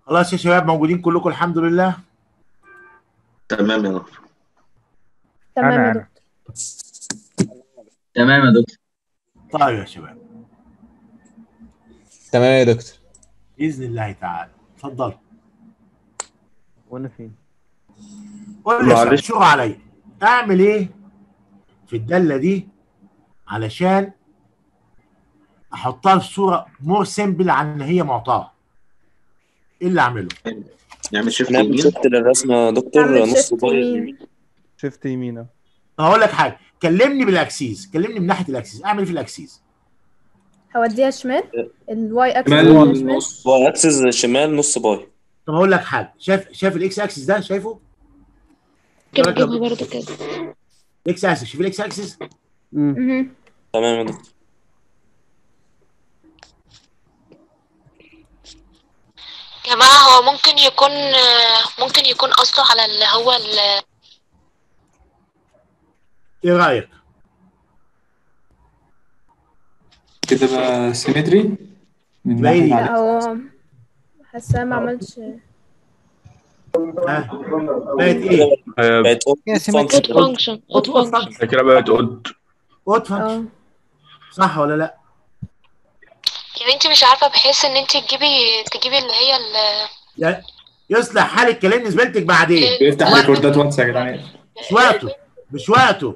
خلاص يا شباب موجودين كلكم الحمد لله تمام يا دكتور تمام أنا- يا أنا. دكتور تمام يا دكتور طيب يا شباب تمام يا دكتور باذن الله تعالى اتفضل وانا فين؟ قول لي يا شباب معلش. شغل عليا اعمل ايه في الداله دي علشان احطها في صوره مور سيمبل عن ان هي معطاه ايه اللي اعمله نعمل شيفت نعمل يمين شيفت للرسمة يا دكتور اعمل نص shift باي يمين. شفت يمين أهو. هقول لك حاجه كلمني بالاكسيس كلمني من ناحيه الاكسيس اعمل ايه في الاكسيس هوديها شمال الواي اكسس شمال هوديها شمال نص باي اكسس شمال نص باي طب اقول لك حاجه شايف شايف الاكس اكسس ده شايفه كده اجيبها برضه كده الاكس اكسس شوف الاكس اكسس مم. مهم. تمام يا دكتور يا جماعة هو ممكن يكون ممكن يكون قصده على اللي هو ال- ايه رايك كده بقى سيمتري من باين. ناحية لا هو حاساه ما عملش ها بقت ايه بقت يا سمعت odd function odd function كده بقت قد اوت فانكشن اه صح ولا لا يا بنتي مش عارفة بحيث ان انت تجيبي تجيبي اللي هي ال- يا- يصلح حال الكلام زميلتك بعدين بيفتح ريكوردات واتس يا جدعان مش وقته مش وقته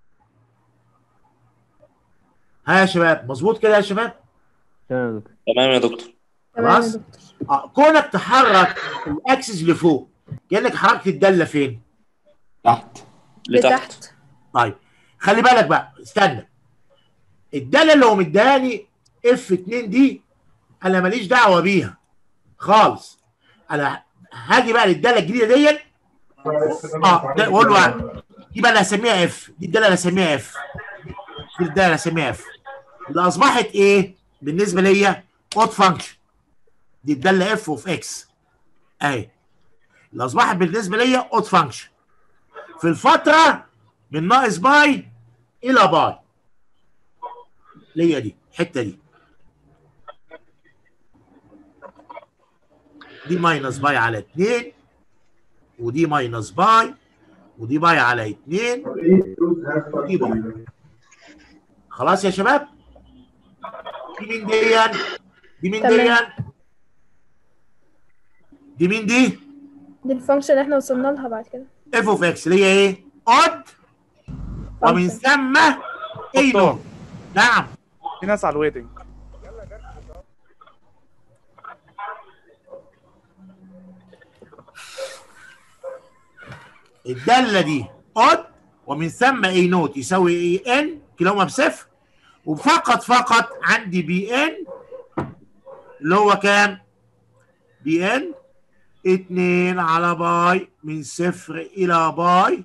ها يا شباب مظبوط كده يا شباب تمام يا دكتور تمام يا دكتور تمام يا خلاص. دكتور آه، كونك تحرك الاكسس لفوق كانك حركت الداله فين تحت لتحت لتحت طيب خلي بالك بقى استنى الداله اللي هو مديهاني اف 2 دي انا ماليش دعوه بيها خالص انا هاجي بقى للداله الجديده ديت اه ده واقول له دي بقى انا هسميها اف دي الداله اللي هسميها اف دي الداله اللي هسميها اف اللي اصبحت ايه بالنسبه ليا اود فانكشن دي الداله اف اوف اكس اهي اللي اصبحت بالنسبه ليا اود فانكشن في الفتره من ناقص باي الى باي اللي هي دي الحته دي دي ماينس باي على 2 ودي ماينس باي ودي باي على 2 ودي باي خلاص يا شباب دي مين دي دي مين دي تمام. دي مين دي دي الفانكشن اللي احنا وصلنا لها بعد كده اف اوف اكس اللي هي ايه اود ومن function. ثم اي نوع نعم في ناس على الويتنج الداله دي اود ومن ثم اي نوت يساوي اي ان كلاهما بصفر وفقط فقط عندي بي ان اللي هو كام؟ بي ان 2 على باي من صفر الى باي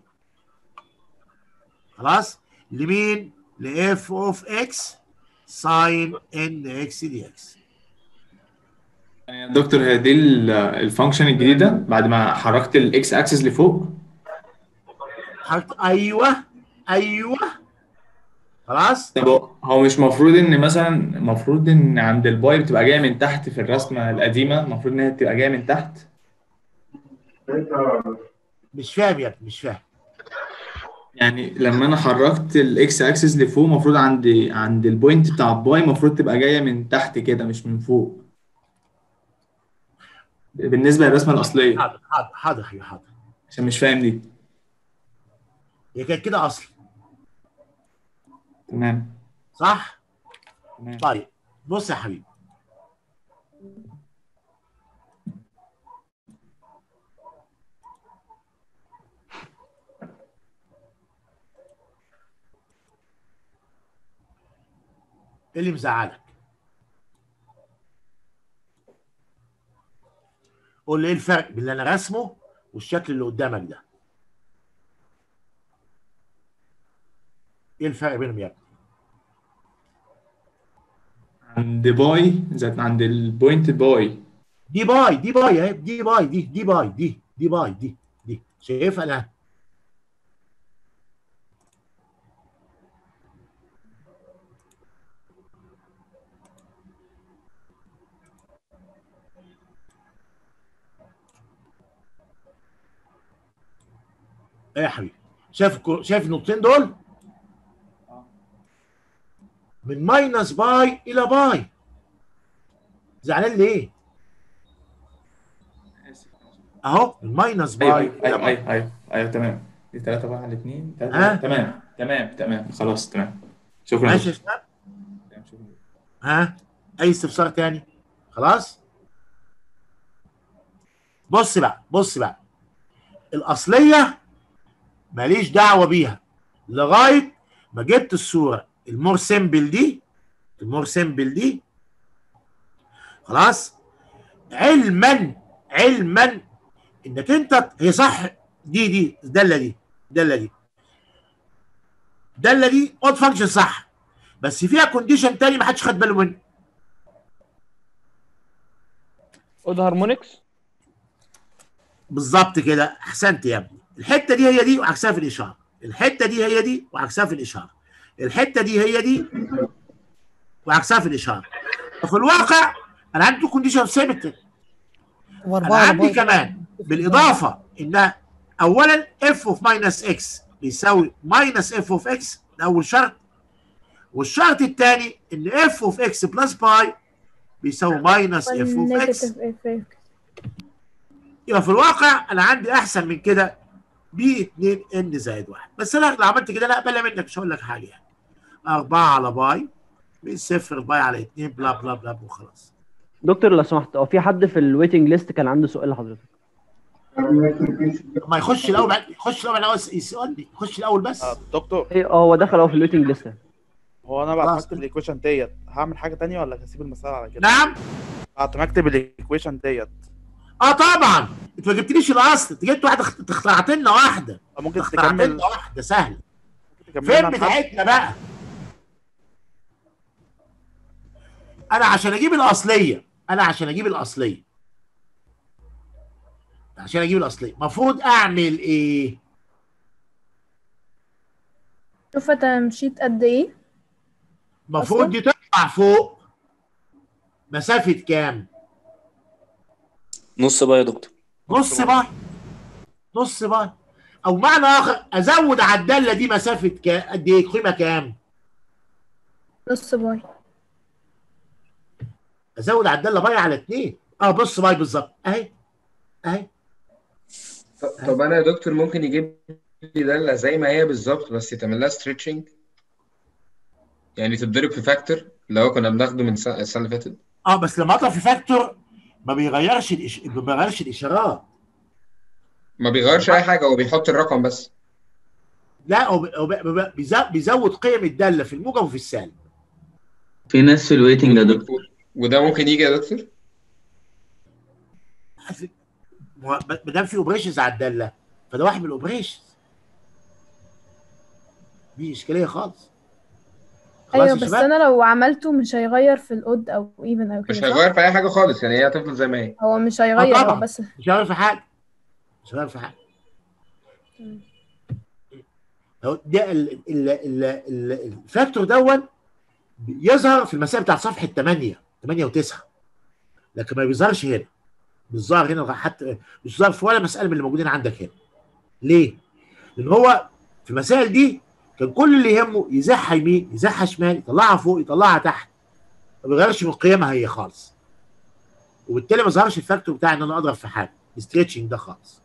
خلاص لمين؟ لاف اوف اكس ساين ان اكس دي اكس يا دكتور هي دي ال- الفانكشن الجديدة بعد ما حركت الاكس اكسس لفوق حط ايوه ايوه خلاص طب هو مش مفروض ان مثلا المفروض ان عند الباي بتبقى جايه من تحت في الرسمه القديمه المفروض ان هي تبقى جايه من تحت مش فاهم يا ابني مش فاهم يعني لما انا حركت الاكس اكسس لفوق المفروض عند عند البوينت بتاع الباي المفروض تبقى جايه من تحت كده مش من فوق بالنسبه للرسمه الاصليه حاضر حاضر حاضر يا حاضر عشان مش فاهم دي هي كانت كده اصلا تمام صح؟ تمام طيب بص يا حبيبي ايه اللي مزعلك؟ قول لي ايه الفرق بين اللي انا راسمه والشكل اللي قدامك ده؟ ايه الفرق بينهم يا ابني؟ عند باي ذات عند البوينت باي دي باي دي باي اهي دي باي دي دي باي دي دي باي دي دي شايفها انا ايه يا حبيبي شايف الكو- شايف النقطتين دول من ماينس باي الى باي زعلان ليه اهو من ماينس ايوه باي ايوه الى ايوه باي ايوه ايوه, أيوة تمام دي 3 بقى على 2 ها؟ تمام تمام تمام خلاص تمام شكرا ماشي يا دكتور. شباب تمام، شكرا. ها اي استفسار تاني خلاص بص بقى بص بقى الاصليه ماليش دعوه بيها لغايه ما جبت الصوره المور سيمبل دي المور سيمبل دي خلاص علما علما انك انت هي صح دي دي الداله دي الداله دي الداله دي اود فانكشن صح بس فيها كونديشن تاني ما حدش خد باله منه اود هارمونكس بالظبط كده احسنت يا ابني الحته دي هي دي وعكسها في الاشاره الحته دي هي دي وعكسها في الاشاره الحته دي هي دي وعكسها في الاشاره ففي الواقع انا عندي تو كونديشن ثابت انا عندي كمان بالاضافه ان اولا اف اوف ماينس اكس بيساوي ماينس اف اوف اكس ده اول شرط والشرط الثاني ان اف اوف اكس بلس باي بيساوي ماينس اف اوف اكس والنيجاتيف اف يبقى في الواقع انا عندي احسن من كده بي 2 ان زائد 1 بس انا لو عملت كده انا اقبلها منك مش هقول لك حاجه يعني 4 على باي من صفر باي على 2 بلا بلا بلا وخلاص دكتور لو سمحت هو في حد في الويتنج ليست كان عنده سؤال لحضرتك ما يخش الاول بعد يخش الاول الاول يسالني يخش الاول بس آه، دكتور ايه اه هو دخل اهو في الويتنج ليست هو انا بعد ما خلاص. اكتب الايكويشن ديت هعمل حاجه تانية ولا هسيب المسألة على كده؟ نعم بعد ما اكتب الايكويشن ديت اه طبعا انت ما جبتليش الاصل انت جبت واحده اخت- اخترعت لنا واحده ممكن اخترعت تكمل لنا واحده سهله تكملها فين لحد- بتاعتنا بقى انا عشان اجيب الاصليه انا عشان اجيب الاصليه عشان اجيب الاصليه المفروض اعمل ايه شوف انت مشيت قد ايه المفروض أصلاً؟ دي تطلع فوق مسافه كام نص بقى يا دكتور نص باي نص باي او معنى اخر ازود على الداله دي مسافه كام قد ايه قيمه كام نص باي ازود على الداله باي على 2 اه بص باي بالظبط اهي اهي ط- طب انا يا دكتور ممكن يجيب لي دالة زي ما هي بالظبط بس يتعمل لها ستريتشنج يعني تتضرب في فاكتور اللي هو كنا بناخده من السنة السنة اللي فاتت اه بس لما اضرب في فاكتور ما بيغيرش الإش... ما بيغيرش الاشارات ما بيغيرش اي حاجة هو بيحط الرقم بس لا هو بي- هو بي- بي- بيزو- بيزود قيم الداله في الموجب وفي السالب في ناس في الويتنج ده دكتور وده ممكن يجي يا دكتور ما ما دام في اوبريشنز على الداله فده واحد من الاوبريشنز دي اشكاليه خالص خلاص ايوه يا بس شباب انا لو عملته مش هيغير في الاود او ايفن او مش كده صح؟ هيغير في اي حاجة خالص يعني هي هتفضل زي ما هي هو مش هيغير آه هو طبعا. بس مش هغير في حاجه مش هغير في حاجه هو ده ال- ال- ال- ال- الفاكتور دون يظهر في المسائل بتاعت صفحه 8 8 و9 لكن ما بيظهرش هنا بيظهر هنا حتى مش ظهر في ولا مساله من اللي موجودين عندك هنا ليه؟ لان هو في المسائل دي كان كل اللي يهمه يزحها يمين يزحها شمال يطلعها فوق يطلعها تحت ما بيغيرش من قيمها هي خالص وبالتالي ما ظهرش الفاكتور بتاع ان انا اضرب في حاجه الستريتشنج ده خالص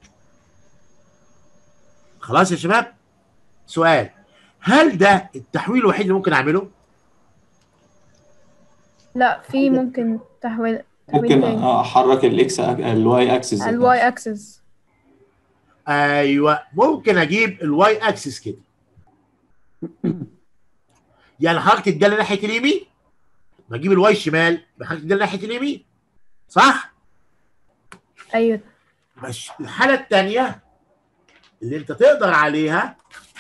خلاص يا شباب سؤال هل ده التحويل الوحيد اللي ممكن اعمله؟ لا في ممكن تحويل تحويل ممكن تاني احرك الاكس الواي اكسس الواي اكسس ايوه ممكن اجيب الواي اكسس كده يعني حركه الداله ناحيه اليمين بجيب الواي شمال بحركه الداله ناحيه اليمين صح؟ ايوه بس الحاله الثانيه اللي انت تقدر عليها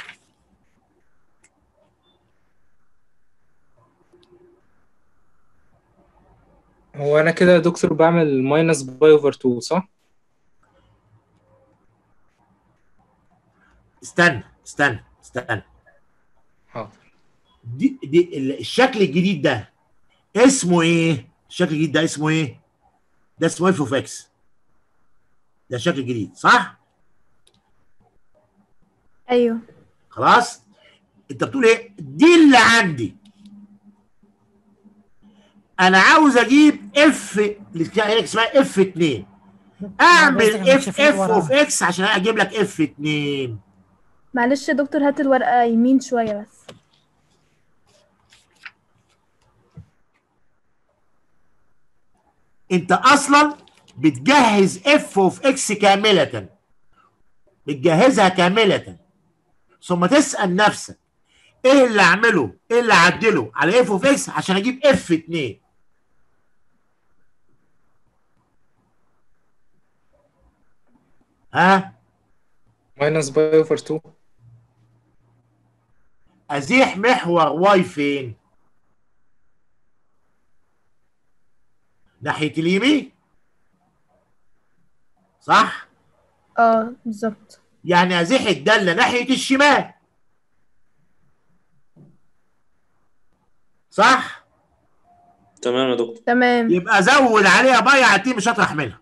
هو انا كده يا دكتور بعمل ماينس باي اوفر 2 صح؟ استنى استنى استنى حاضر دي, دي ال- الشكل الجديد ده اسمه ايه؟ الشكل الجديد ده اسمه ايه؟ ده اسمه اف اوف اكس ده الشكل الجديد صح؟ ايوه خلاص انت بتقول ايه دي اللي عندي انا عاوز اجيب اف اللي هي اسمها اف 2 اعمل اف اف اوف اكس عشان اجيب لك اف 2 معلش يا دكتور هات الورقة يمين شوية بس انت اصلا بتجهز اف اوف اكس كامله بتجهزها كامله ثم تسال نفسك ايه اللي اعمله ايه اللي اعدله على اف اوف اكس عشان اجيب اف 2 ها ماينس باي اوفر 2 ازيح محور واي فين ناحيه اليمين صح اه بالظبط يعني ازيح الداله ناحيه الشمال صح تمام يا دكتور تمام يبقى زود عليها باي عتيم مش هطرح منها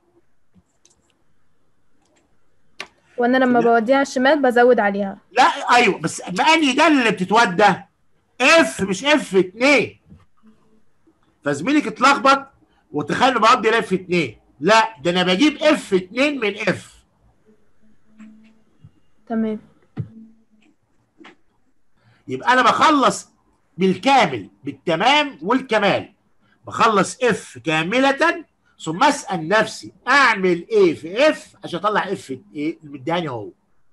وانا لما بوديها على الشمال بزود عليها لا ايوه بس ما انهي داله اللي بتتودى اف مش اف 2 فزميلك اتلخبط وتخيل بقضي اف 2 لا ده انا بجيب اف 2 من اف تمام يبقى انا بخلص بالكامل بالتمام والكمال بخلص اف كامله ثم اسال نفسي اعمل ايه في اف عشان اطلع اف ايه اللي مداني هو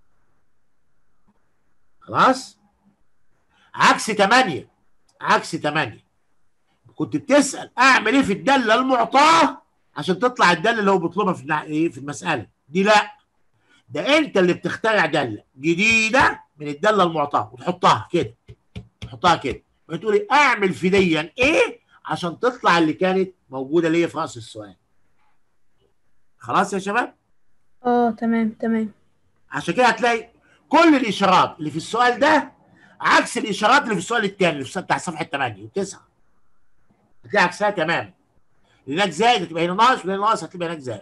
خلاص عكس 8 عكس 8 كنت بتسال اعمل ايه في الداله المعطاه عشان تطلع الداله اللي هو بيطلبها في النع- ايه في المساله دي لا ده انت اللي بتخترع داله جديده من الداله المعطاه وتحطها كده تحطها كده وتقولي اعمل فديا ايه عشان تطلع اللي كانت موجوده ليا في راس السؤال خلاص يا شباب اه تمام تمام عشان كده هتلاقي كل الاشارات اللي في السؤال ده عكس الاشارات اللي في السؤال الثاني اللي في السؤال بتاع صفحه 8 و9 هتلاقي عكسها تماما هناك زائد هتبقى هنا ناقص وهنا ناقص هتبقى هناك زائد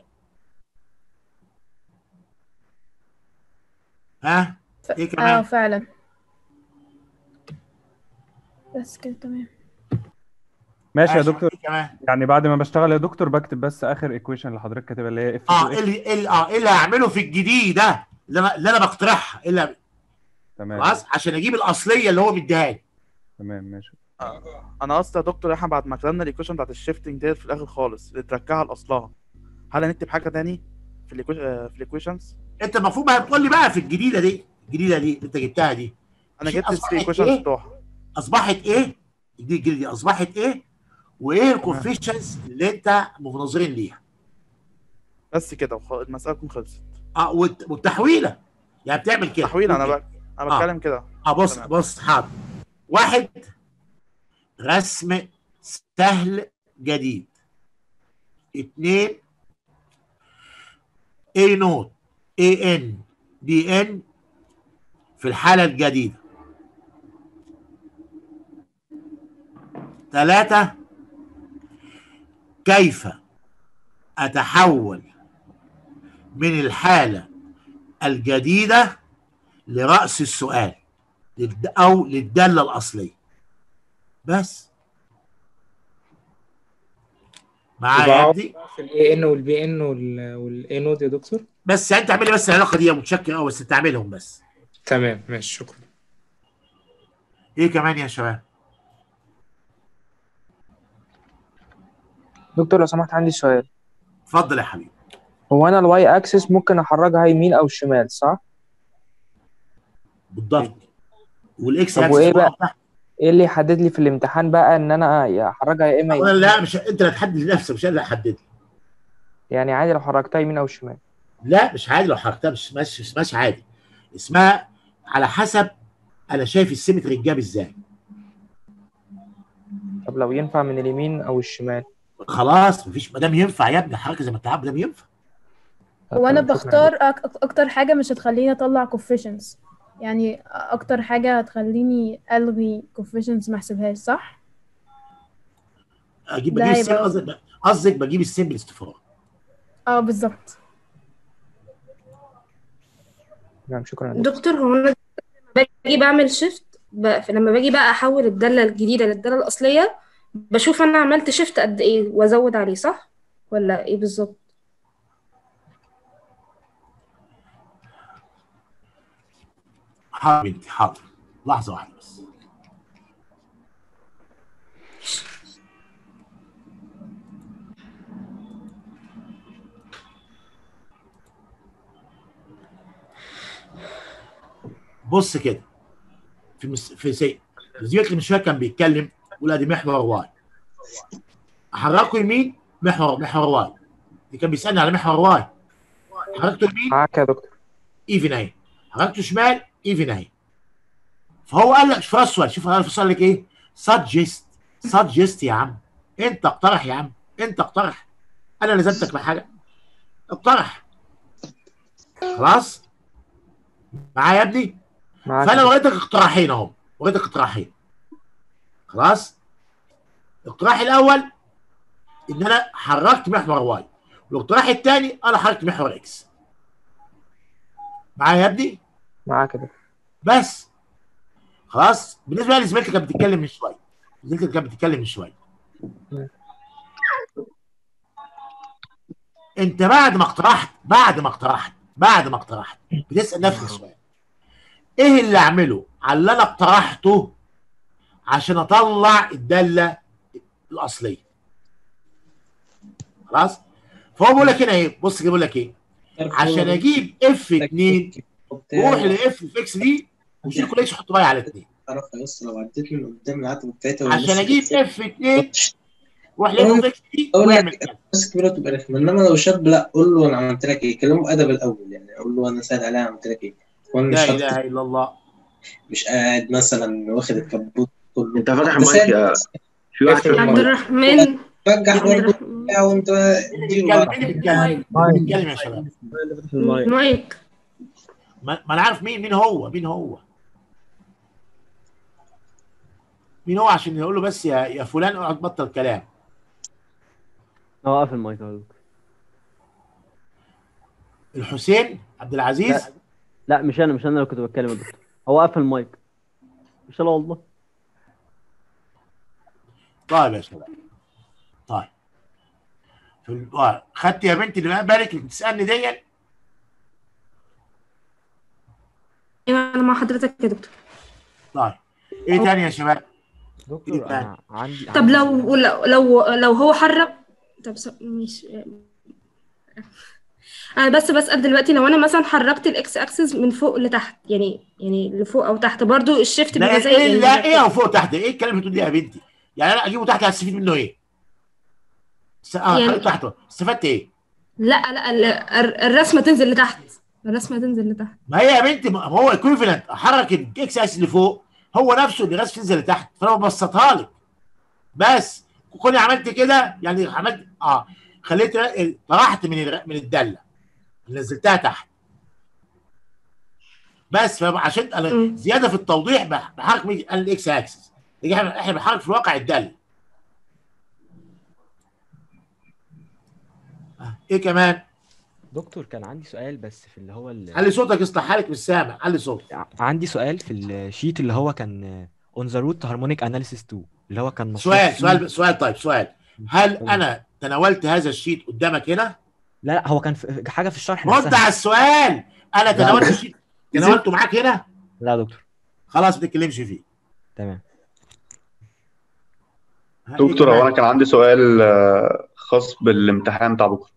ها ف... ايه اه كمان فعلا بس كده تمام ماشي يا ماشي، دكتور ايه كمان يعني بعد ما بشتغل يا دكتور بكتب بس اخر ايكويشن اللي حضرتك كاتبها اللي هي اف اه ايه اللي إيه اللي- اه ايه اللي هعمله في الجديد ده اللي انا اللي انا بقترحها إيه اللي تمام خلاص عشان اجيب الاصليه اللي هو مديها تمام ماشي انا اصلا يا دكتور احنا بعد ما كتبنا الايكويشن بتاعت الشيفتنج ديت في الاخر خالص اللي ترجعها لاصلها هل هنكتب حاجه تاني في الايكويشن في الايكويشنز انت المفروض بقى تقول لي بقى في الجديده دي الجديده دي اللي انت جبتها دي انا شيء جبت أصبحت الثري ايكويشنز إيه؟ بتوعها اصبحت ايه دي الجديده دي اصبحت ايه وايه الكوفيشنز اللي انت مناظرين ليها بس كده وخ- المساله تكون خلصت اه والت- والتحويله يعني بتعمل كده تحويل انا تقول بقى كده. انا آه. بتكلم كده اه بص تمام. بص حاضر واحد رسم سهل جديد اتنين اي نوت اي ان دي ان في الحالة الجديدة ثلاثة كيف أتحول من الحالة الجديدة لرأس السؤال للد- أو للدالة الأصلية بس معايا يا ابني في الاي ان والبي ان والاي نود يا دكتور بس انت اعملي بس العلاقه دي يا متشكر قوي بس تعملهم بس تمام ماشي شكرا ايه كمان يا شباب دكتور لو سمحت عندي سؤال اتفضل يا حبيبي هو انا الواي اكسس ممكن احركها يمين او شمال صح بالضبط والاكس طب اكسس وايه فوق أو بقى تحت. ايه اللي يحدد لي في الامتحان بقى ان انا يا احركها يا اما أولاً يمين لا مش انت اللي هتحدد لنفسك مش انا اللي هحدد لك. يعني عادي لو حركتها يمين او شمال لا مش عادي لو حركتها مش مش مش ماشي عادي اسمها على حسب انا شايف السيمتري اتجاب ازاي طب لو ينفع من اليمين او الشمال خلاص مفيش ما دام ينفع يا ابني حركه زي ما انت عارف ما دام ينفع وانا شكراً. بختار أك أك- اكتر حاجه مش هتخليني اطلع coefficients يعني اكتر حاجه هتخليني الغي coefficients ما احسبهاش صح اجيب ده بجيب السيم هيبقى- قصدك قصدك بجيب السيمبل استفراغ اه بالظبط نعم شكرا يا دكتور. دكتور هو انا باجي بعمل شيفت ب... لما باجي بقى احول الداله الجديده للداله الاصليه بشوف انا عملت شيفت قد ايه وازود عليه صح ولا ايه بالظبط حاضر بنتي حاضر لحظه واحده بس بص كده في مس... في سي زيك من شويه كان بيتكلم يقول ادي محور واي حركه يمين محور محور واي اللي كان بيسالني على محور واي حركته يمين معاك يا دكتور ايفن اهي حركته شمال ايفن اهي فهو قال لك شوف السؤال شوف قال السؤال لك ايه سجست سجست يا عم انت اقترح يا عم انت اقترح انا لزمتك بحاجه اقترح خلاص معايا يا ابني معاك فانا وريتك اقتراحين اهو وريتك اقتراحين خلاص الاقتراح الاول ان انا حركت محور واي والاقتراح الثاني انا حركت محور اكس معايا يا ابني معاك يا دكتور بس خلاص بالنسبه لزميلتك كانت بتتكلم من شويه زميلتك كانت بتتكلم من شويه انت بعد ما اقترحت بعد ما اقترحت بعد ما اقترحت بتسال نفسك السؤال ايه اللي اعمله على اللي انا اقترحته عشان اطلع الداله الاصليه خلاص فهو بيقول لك هنا ايه بص بيقول لك ايه عشان اجيب اف 2 روح لاف في اكس دي وشيل كل اكس حط باي على 2 تعرف بس لو عديت من قدام العتبة بتاعتها عشان اجيب اف 2 روح لاف في اكس دي اقول واعمل لك بس كبيره تبقى رخمه انما لو شاب لا قول له انا عملت لك ايه كلمه ادب الاول يعني اقول له انا سهل عليها عملت لك ايه وانا مش لا هت- اله الا الله مش قاعد مثلا واخد الكبوت كله انت فاتح بس المايك يا في واحد اقفل فاتح عبد المايك الرحمن بنجح عبد برضه الرحمن وانت اديله بيتكلم مين اللي بيتكلم مين اللي بيتكلم يا شباب مايك ما ما انا عارف مين مين هو مين هو مين هو عشان يقول له بس يا يا فلان اقعد بطل كلام هو قافل المايك يا دكتور الحسين عبد العزيز لا لا مش انا مش انا اللي كنت بتكلم يا دكتور هو قافل المايك مش انا والله طيب يا شباب طيب في ال- آه، خدت يا بنتي اللي بالك اللي بتسالني دي ايوه انا مع حضرتك يا دكتور طيب ايه تاني يا شباب دكتور انا عندي طب عندي لو لو لو, لو هو حرك طب س- مش انا بس بسأل دلوقتي لو انا مثلا حركت الاكس اكسس من فوق لتحت يعني يعني لفوق او تحت برضو الشيفت لا بيبقى زي ايه يعني لا زي ايه او فوق تحت ايه الكلام اللي بتقول دي يا بنتي يعني انا اجيبه تحت هستفيد منه ايه س- اه يعني- حركت تحت استفدت ايه لا لا ال- ال- الرسمه تنزل لتحت الرسمه تنزل لتحت ما هي يا بنتي ما هو ايكويفالنت احرك الاكس اس اللي فوق هو نفسه اللي راسم تنزل لتحت فانا ببسطها لك بس كوني عملت كده يعني عملت اه خليت طرحت من الر- من الداله نزلتها تحت بس فبقى عشان انا زياده في التوضيح بح- بحرك من الاكس اكسس احنا احنا بنحرك في الواقع الداله آه، ايه كمان دكتور كان عندي سؤال بس في اللي هو ال... علي صوتك اصلح حالك مش سامع علي صوتك عندي سؤال في الشيت اللي هو كان اون ذا روت هارمونيك اناليسيس 2 اللي هو كان مشروح سؤال فيه- سؤال سؤال طيب سؤال هل انا تناولت هذا الشيت قدامك هنا؟ لا لا هو كان في حاجه في الشرح رد نفسها على السؤال انا تناولت الشيت تناولته معاك هنا؟ لا يا دكتور خلاص ما تتكلمش فيه تمام دكتور هو انا كان عندي سؤال آه، خاص بالامتحان بتاع بكره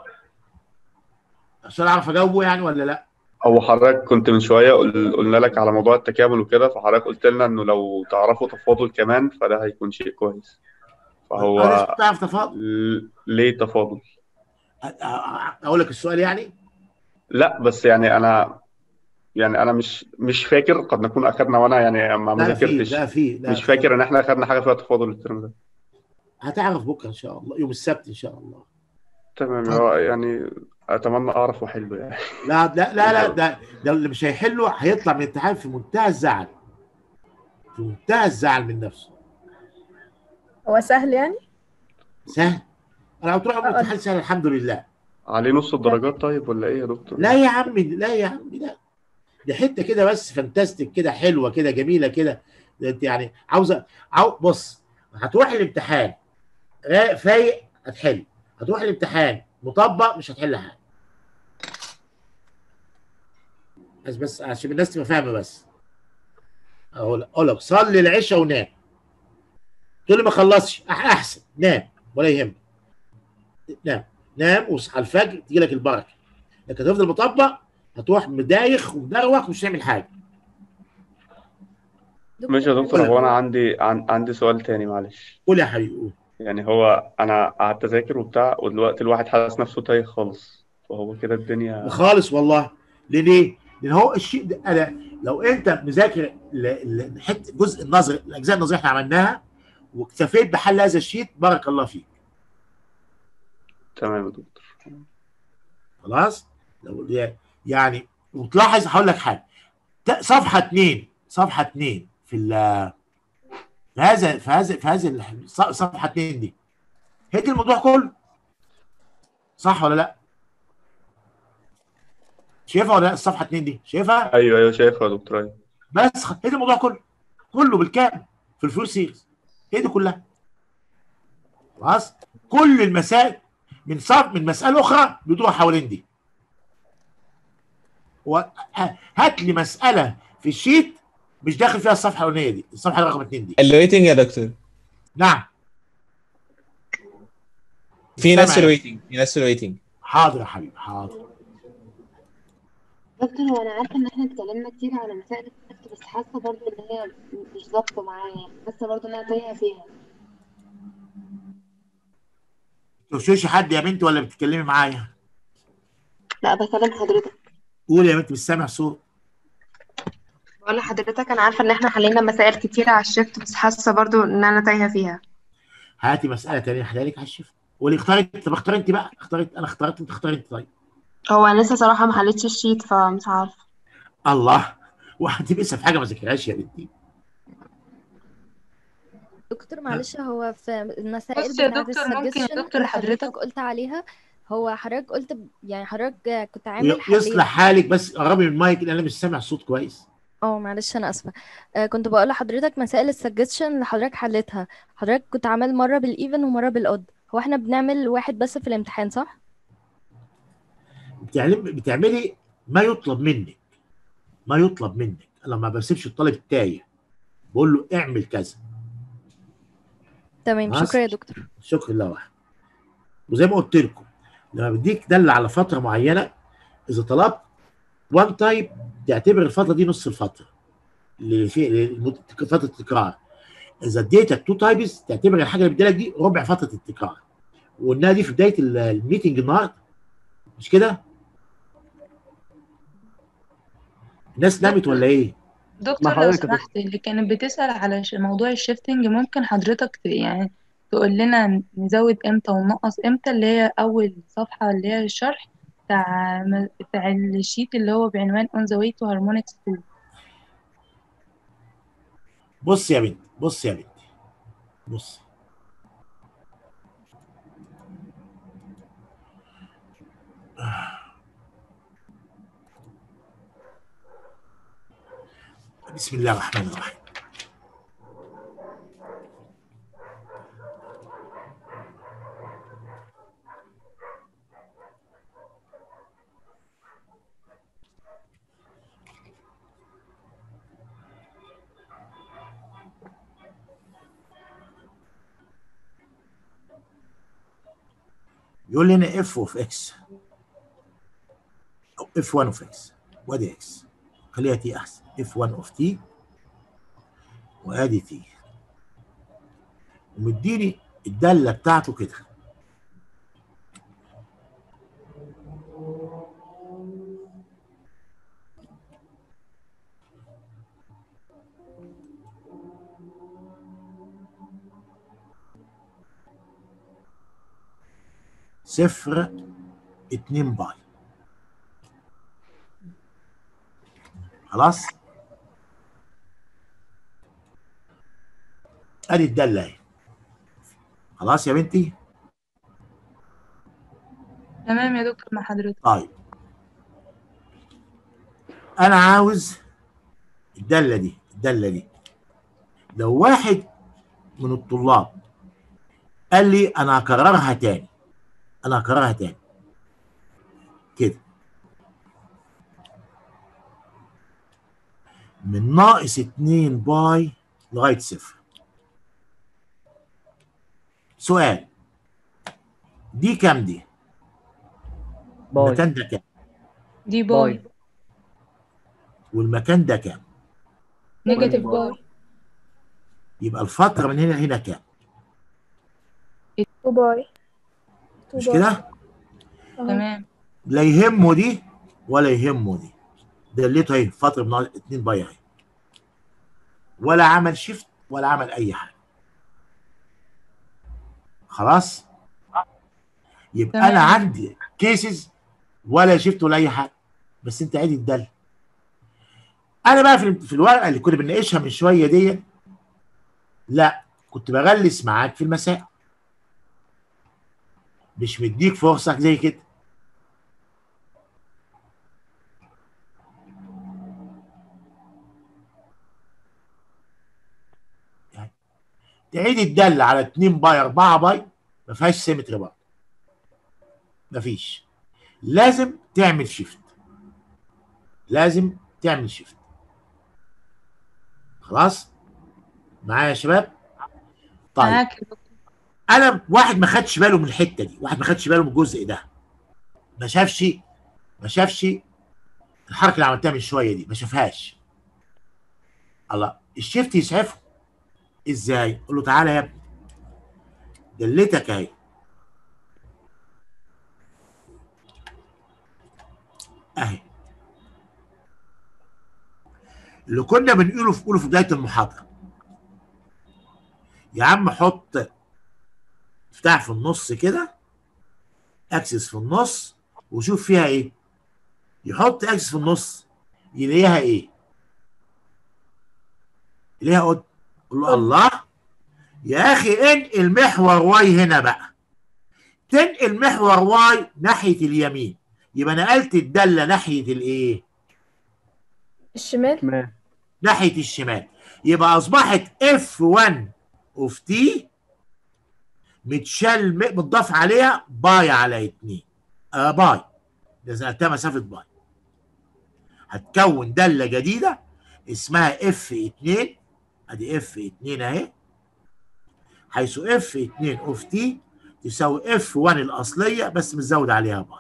عشان اعرف اجاوبه يعني ولا لا؟ هو حضرتك كنت من شويه قل- قلنا لك على موضوع التكامل وكده فحضرتك قلت لنا انه لو تعرفوا تفاضل كمان فده هيكون شيء كويس انا فهو تعرف تفاضل ل- ليه تفاضل؟ اقول لك السؤال يعني لا بس يعني انا يعني انا مش مش فاكر قد نكون اخدنا وانا يعني ما ما لا في ذاكرتش لا في لا مش فاكر ان احنا اخدنا حاجه فيها تفاضل الترم ده هتعرف بكره ان شاء الله يوم السبت ان شاء الله تمام هو يعني اتمنى اعرف واحله يعني لا لا لا لا ده ده اللي مش هيحله هيطلع من الامتحان في منتهى الزعل في منتهى الزعل من نفسه هو سهل يعني سهل انا قلت له الامتحان سهل الحمد لله عليه نص الدرجات طيب ولا ايه يا دكتور؟ لا يا عمي لا يا عمي لا دي حته كده بس فانتاستيك كده حلوه كده جميله كده ده انت يعني عاوزه عاو بص هتروح الامتحان را- فايق هتحل هتروح الامتحان مطبق مش هتحل حاجه بس بس عشان الناس تبقى فاهمه بس اقول اقول لك صلي العشاء ونام تقول لي ما خلصش أح- احسن نام ولا يهمك نام نام واصحى الفجر تيجي لك البركه لكن تفضل مطبق هتروح مدايخ ومدروخ ومش هتعمل حاجه ماشي يا دكتور هو انا عندي عن... عندي سؤال تاني معلش قول يا حبيبي قول يعني هو انا قعدت اذاكر وبتاع ودلوقتي الواحد حاسس نفسه تايه خالص فهو كده الدنيا خالص والله ليه ليه؟ لان هو الشيء ده انا لو انت مذاكر ل- ل- حته جزء النظر الاجزاء النظريه احنا عملناها واكتفيت بحل هذا الشيت بارك الله فيك تمام يا دكتور خلاص لو يعني وتلاحظ هقول لك حاجه ت- صفحه اثنين صفحه اثنين في ال في هذا في هذا في هذا ال- ص- صفحه اثنين دي هي دي الموضوع كله صح ولا لا؟ شايفها ولا لا الصفحه اثنين دي؟ شايفها؟ ايوه ايوه شايفها يا دكتور ايوه بس خ- هي دي الموضوع كله كله بالكامل في الفلوس سيريز هي دي كلها خلاص كل المسائل من صف من مساله اخرى بيدور حوالين دي و... ه- هات لي مساله في الشيت مش داخل فيها الصفحه الاولانيه دي الصفحه رقم اثنين دي الويتنج يا دكتور نعم في ناس في سامع. الويتنج في ناس في الويتنج حاضر يا حبيبي حاضر دكتور هو انا عارفه ان احنا اتكلمنا كتير على مسائل السكت بس حاسه برضو ان هي مش ظابطه معايا حاسه برضو ان انا تايهه فيها تغشوش حد يا بنتي ولا بتتكلمي معايا لا بكلم حضرتك قولي يا بنتي مش سامع صوت بقول لحضرتك انا عارفه ان احنا حلينا مسائل كتير على الشفت بس حاسه برضو ان انا تايهه فيها هاتي مساله ثانيه احلها لك على الشفت قولي اختاري طب اختاري انت بقى اختاري انا اخترت انت اختاري انت طيب هو انا لسه صراحه ما حليتش الشيت فمش عارفه الله واحد لسه في حاجه ما ذاكرهاش يا بنتي دكتور معلش هو في المسائل بص يا بتاعت دكتور، ممكن يا السجشن دكتور اللي حضرتك حضرتك- قلت عليها هو حضرتك قلت ب- يعني حضرتك كنت عامل ي- حلين يصلح حالك بس قربي من المايك لان انا مش سامع الصوت كويس اه معلش انا اسفه آه كنت بقول لحضرتك مسائل السجشن اللي حضرتك حلتها حضرتك كنت عامل مره بالايفن ومره بالاود هو احنا بنعمل واحد بس في الامتحان صح بتعلم بتعملي ما يطلب منك ما يطلب منك انا ما بسيبش الطالب التايه بقول له اعمل كذا تمام خلاص؟ شكرا يا دكتور شكرا لله واحد وزي ما قلت لكم لما بديك دل على فتره معينه اذا طلبت وان تايب تعتبر الفتره دي نص الفتره اللي في للمد- فتره التكرار اذا اديتك تو تايبس تعتبر الحاجه اللي بديلك دي ربع فتره التكرار وقلناها دي في بدايه ال- الميتنج النهارده مش كده؟ الناس نامت ولا ايه؟ دكتور لو سمحت اللي كانت بتسأل على ش- موضوع الشيفتنج ممكن حضرتك ت- يعني تقول لنا نزود امتى وننقص امتى اللي هي أول صفحة اللي هي الشرح بتاع م- بتاع الشيت اللي هو بعنوان On the way to harmonics 2 بص يا بنتي بص يا بنتي بص بسم الله الرحمن الرحيم يقول لنا اف اوف اكس او اف 1 اوف اكس وادي اكس خليها تي احسن اف 1 اوف تي وادي تي ومديني الداله بتاعته كده صفر اتنين باي خلاص ادي الداله اهي خلاص يا بنتي تمام يا دكتور مع حضرتك طيب انا عاوز الداله دي الداله دي لو واحد من الطلاب قال لي انا هكررها تاني انا هكررها تاني كده من ناقص 2 باي لغايه صفر سؤال دي كام دي؟ باي المكان ده كام؟ دي باي والمكان ده كام؟ نيجاتيف باي يبقى الفترة من هنا لهنا كام؟ 2 باي مش كده؟ تمام لا يهمه دي ولا يهمه دي دلته اهي فترة من 2 باي اهي ولا عمل شيفت ولا عمل أي حاجة خلاص؟ يبقى تمام. أنا عندي كيسز ولا شيفت ولا أي حاجة بس أنت عادي الدل أنا بقى في في الورقة اللي كنا بنناقشها من شوية دي لا كنت بغلس معاك في المسائل مش مديك فرصة زي كده يعني تعيد الدالة على 2 باي 4 باي ما فيهاش سيمتري برضه مفيش لازم تعمل شيفت لازم تعمل شيفت خلاص معايا يا شباب طيب معاك يا دكتور. انا واحد ما خدش باله من الحته دي واحد ما خدش باله من الجزء ده ما شافش ما شافش الحركه اللي عملتها من شويه دي ما شافهاش الله الشيفت يسعفه ازاي قول له تعالى يا ابني دلتك اهي اهي اللي كنا بنقوله في قوله في بدايه المحاضره يا عم حط افتح في النص كده اكسس في النص وشوف فيها ايه يحط اكسس في النص يلاقيها ايه يلاقيها قد قول له الله يا اخي انقل محور واي هنا بقى تنقل محور واي ناحيه اليمين يبقى نقلت الداله ناحيه الايه الشمال شمال ناحيه الشمال يبقى اصبحت اف 1 اوف تي متشال م- متضاف عليها باي على 2 آه باي ده نقلتها مسافه باي هتكون داله جديده اسمها اف 2 ادي اف 2 اهي حيث اف 2 اوف تي تساوي اف 1 الاصليه بس متزود عليها باي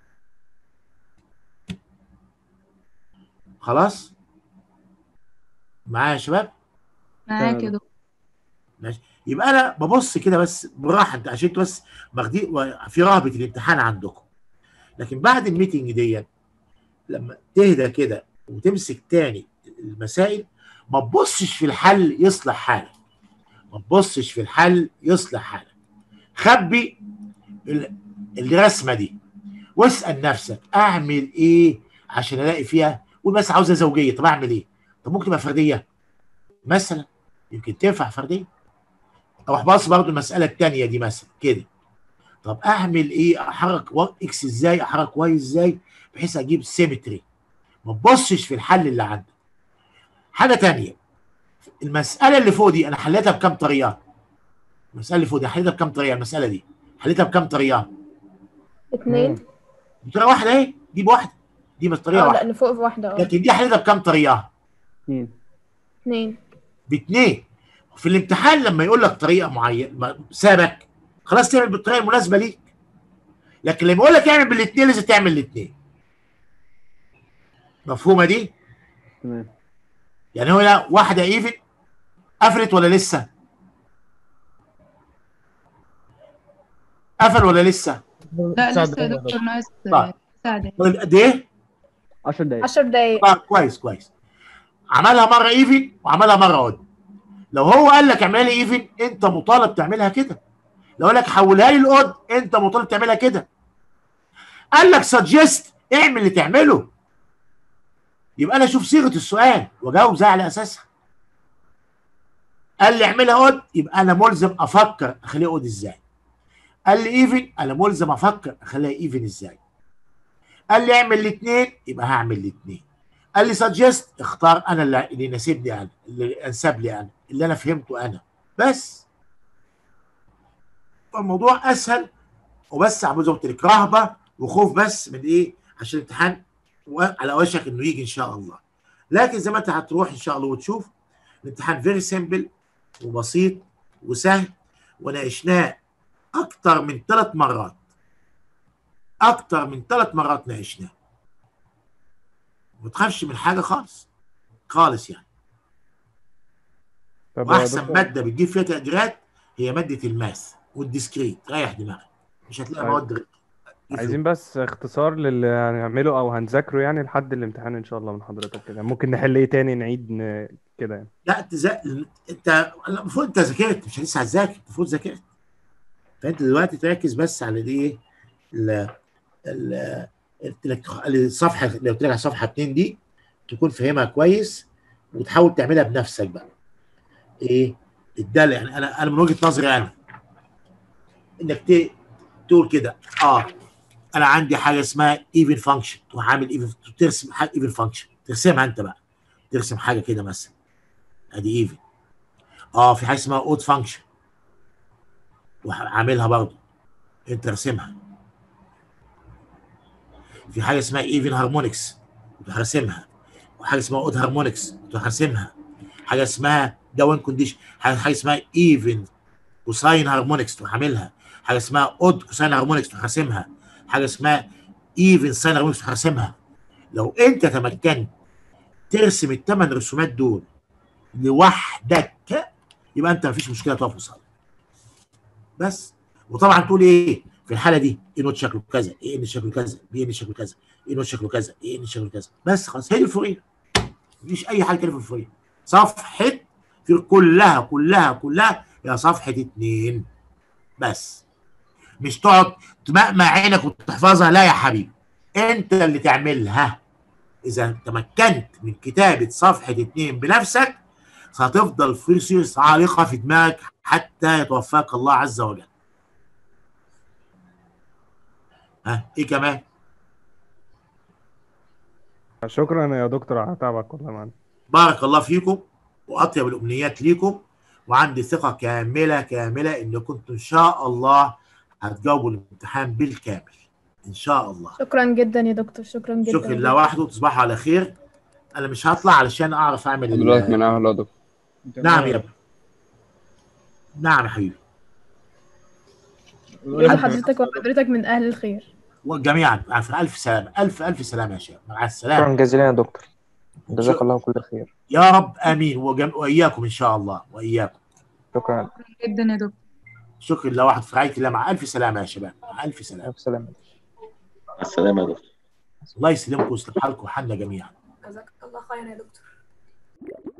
خلاص معايا يا شباب معاك يا دكتور ماشي يبقى انا ببص كده بس بالراحه انت عشان انتوا بس واخدين في رهبه الامتحان عندكم لكن بعد الميتنج دي لما تهدى كده وتمسك تاني المسائل ما تبصش في الحل يصلح حالك ما تبصش في الحل يصلح حالك خبي ال- الرسمه دي واسال نفسك اعمل ايه عشان الاقي فيها قول بس عاوزه زوجيه طب اعمل ايه؟ طب ممكن تبقى فرديه مثلا يمكن تنفع فرديه اروح باص برضو المساله الثانيه دي مثلا كده طب اعمل ايه احرك و- اكس ازاي احرك واي ازاي بحيث اجيب سيمتري ما تبصش في الحل اللي عندك حاجه تانية المساله اللي فوق دي انا حليتها بكام طريقه المساله اللي فوق دي حليتها بكام طريقه المساله دي حليتها بكام طريقه اتنين بطريقه واحده اهي دي بواحده دي بس طريقه اه لا واحده اللي فوق في واحدة اه لكن دي حليتها بكام طريقه اتنين اتنين باثنين في الامتحان لما يقول لك طريقه معينه سابك خلاص تعمل بالطريقه المناسبه ليك لكن لما يقول لك اعمل بالاثنين لازم تعمل الاثنين مفهومه دي تمام يعني هو لا واحده ايفن قفلت ولا لسه قفل ولا لسه لا لسه يا دكتور ناقص طيب. تسع دقايق طيب قد ايه 10 دقايق 10 دقايق طيب كويس كويس عملها مره ايفن وعملها مره اود لو هو قال لك اعملها لي ايفن انت مطالب تعملها كده لو قال لك حولها لي الاود انت مطالب تعملها كده قال لك سجست اعمل اللي تعمله يبقى انا اشوف صيغه السؤال واجاوب زي على اساسها قال لي اعملها اود يبقى انا ملزم افكر اخليها اود ازاي قال لي ايفن انا ملزم افكر اخليها ايفن ازاي قال لي اعمل الاثنين يبقى هعمل الاثنين قال لي سجست اختار انا اللي اللي يناسبني انا اللي انسب لي انا اللي انا فهمته انا بس فالموضوع اسهل وبس عمود زي ما قلت لك رهبه وخوف بس من ايه عشان الامتحان و- على وشك انه يجي ان شاء الله لكن زي ما انت هتروح ان شاء الله وتشوف الامتحان فيري سيمبل وبسيط وسهل وناقشناه اكتر من ثلاث مرات اكتر من ثلاث مرات ناقشناه ما تخافش من حاجه خالص خالص يعني طب يا واحسن دكتور ماده بتجيب فيها تقديرات هي ماده الماث والديسكريت ريح دماغك مش هتلاقي طيب. مواد غير- عايزين بس اختصار للي هنعمله او هنذاكره يعني لحد الامتحان ان شاء الله من حضرتك كده ممكن نحل ايه تاني نعيد ن... كده يعني لا تزا... انت المفروض انت ذاكرت مش لسه هتذاكر المفروض ذاكرت فانت دلوقتي تركز بس على دي ايه ال ال قلت لك الصفحه اللي قلت لك على صفحه 2 دي تكون فاهمها كويس وتحاول تعملها بنفسك بقى ايه الداله يعني انا انا من وجهه نظري انا انك ت- تقول كده اه انا عندي حاجه اسمها ايفن فانكشن وعامل ايفن ترسم حاجه ايفن فانكشن ترسمها انت بقى ترسم حاجه كده مثلا ادي ايفن اه في حاجه اسمها اود فانكشن وعاملها برضه انت راسمها في حاجه اسمها ايفن هارمونكس راسمها وحاجه اسمها اود هارمونكس راسمها حاجه اسمها داون كونديشن حاجه حاجة اسمها ايفن كوساين هارمونكس تروح عاملها حاجه اسمها اود كوساين هارمونكس تروح راسمها حاجه اسمها ايفن ساين هارمونكس تروح راسمها لو انت تمكنت ترسم الثمان رسومات دول لوحدك يبقى انت مفيش مشكله تقف وصل بس وطبعا تقول ايه في الحاله دي ايه نوت شكله كذا ايه ان شكله كذا بي ان شكله كذا ايه نوت شكله كذا ايه ان شكله كذا بس خلاص هي دي الفوريه مفيش اي حاجه تانية في الفوريه صفحه في كلها كلها كلها هي صفحه اتنين بس مش تقعد تمقمع عينك وتحفظها لا يا حبيبي انت اللي تعملها اذا تمكنت من كتابه صفحه اتنين بنفسك ستفضل في سيرس عالقه في دماغك حتى يتوفاك الله عز وجل ها ايه كمان شكرا يا دكتور على تعبك والله معانا بارك الله فيكم واطيب الامنيات ليكم وعندي ثقه كامله كامله ان كنتم ان شاء الله هتجاوبوا الامتحان بالكامل ان شاء الله شكرا جدا يا دكتور شكرا جدا شكرا لله وحده تصبحوا على خير انا مش هطلع علشان اعرف اعمل ال- دلوقتي من اهل دكتور نعم يا ابني نعم يا حبيبي يقول حضرتك وحضرتك من اهل الخير وجميعا عارف الف سلامه الف الف سلامه يا شباب مع شكرا السلامه جزيلا يا دكتور جزاك الله كل خير يا رب امين وجم... واياكم ان شاء الله واياكم شكرا جدا يا دكتور شكرا لله واحد في رعايه الله مع الف سلامه يا شباب مع الف سلامه الف سلامه مع السلامه يا دكتور الله يسلمكم ويصلح حالكم وحالنا جميعا جزاك الله خيرا يا دكتور